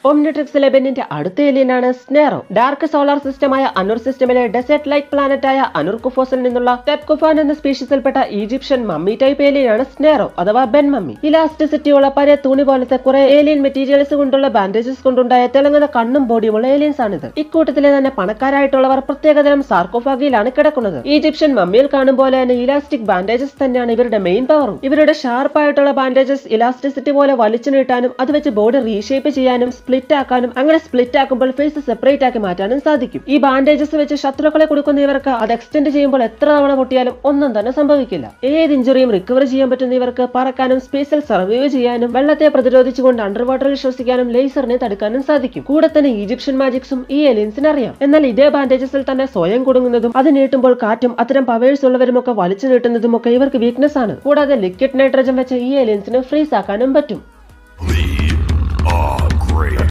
ഒംനിട്രിക്സിലെ ബെന്നിന്റെ അടുത്ത ഏലിയനാണ് സ്നേറോ ഡാർക്ക് സോളാർ സിസ്റ്റമായ അനുർ സിസ്റ്റമിലെ ഡെസേർട്ട് ലൈക്ക് പ്ലാനറ്റായ അനുർ കുഫോസിൽ നിന്നുള്ള ടെപ്കുഫാൻ എന്ന സ്പീഷീസിൽപ്പെട്ട ഈജിപ്ഷ്യൻ മമ്മി ടൈപ്പ് ഏലിയനാണ് സ്നേറോ അഥവാ ബെൻ മമ്മി ഇലാസ്റ്റിസിറ്റിയുള്ള പഴയ തുണി പോലത്തെ കുറെ ഏലിയൻ മെറ്റീരിയൽസ് കൊണ്ടുള്ള ബാൻഡേജസ് കൊണ്ടുണ്ടായ തിളങ്ങുന്ന കണ്ണും ബോഡിയുമുള്ള ഏലിയൻസ് ആണിത് ഇക്കൂട്ടത്തിലെ തന്നെ പണക്കാരായിട്ടുള്ളവർ പ്രത്യേകതരം സാർക്കോഫാഗിയിലാണ് കിടക്കുന്നത് ഈജിപ്ഷ്യൻ മമ്മിയിൽ കാണും പോലെ തന്നെ ഇലാസ്റ്റിക് ബാൻഡേജസ് തന്നെയാണ് ഇവരുടെ മെയിൻ പവറും ഇവരുടെ ഷാർപ്പ് ആയിട്ടുള്ള ബാൻഡേജസ് ഇലാസ്റ്റിസിറ്റി പോലെ വലിച്ചു നീട്ടാനും അത് വെച്ച് ബോഡി റീഷേപ്പ് ചെയ്യാനും സ്പ്ലിറ്റ് ആക്കാനും അങ്ങനെ സ്പ്ലിറ്റ് ആക്കുമ്പോൾ ഫേസ് സെപ്പറേറ്റ് ആക്കി മാറ്റാനും സാധിക്കും ഈ ബാൻഡേജസ് വെച്ച് ശത്രുക്കളെ കൊടുക്കുന്ന ഇവർക്ക് അത് എക്സ്റ്റെൻഡ് ചെയ്യുമ്പോൾ എത്ര തവണ പൊട്ടിയാലും ഒന്നും തന്നെ സംഭവിക്കില്ല ഏത് ഇഞ്ചുറിയും റിക്കവർ ചെയ്യാൻ പറ്റുന്ന ഇവർക്ക് പറക്കാനും സ്പേസിൽ സർവൈവ് ചെയ്യാനും വെള്ളത്തെ പ്രതിരോധിച്ചുകൊണ്ട് അണ്ടർ വാട്ടറിൽ ശ്വസിക്കാനും ലേസറിനെ തടുക്കാനും സാധിക്കും കൂടെ തന്നെ ഈജിപ്ഷ്യൻ മാജിക്സും ഈ എലിയൻസിന് അറിയാം എന്നാൽ ഇതേ ബാൻഡേജസിൽ തന്നെ സ്വയം കുടുങ്ങുന്നതും അത് നീട്ടുമ്പോൾ കാറ്റും അത്തരം പവേഴ്സ് ഉള്ളവരുമൊക്കെ വലിച്ചു നീട്ടുന്നതും ഒക്കെ ഇവർക്ക് വീക്ക്നെസ് ആണ് കൂടാതെ ലിക്വിഡ് നൈട്രജൻ വെച്ച് ഈ എലിയൻസിന് ഫ്രീസ് ആക്കാനും പറ്റും We are great.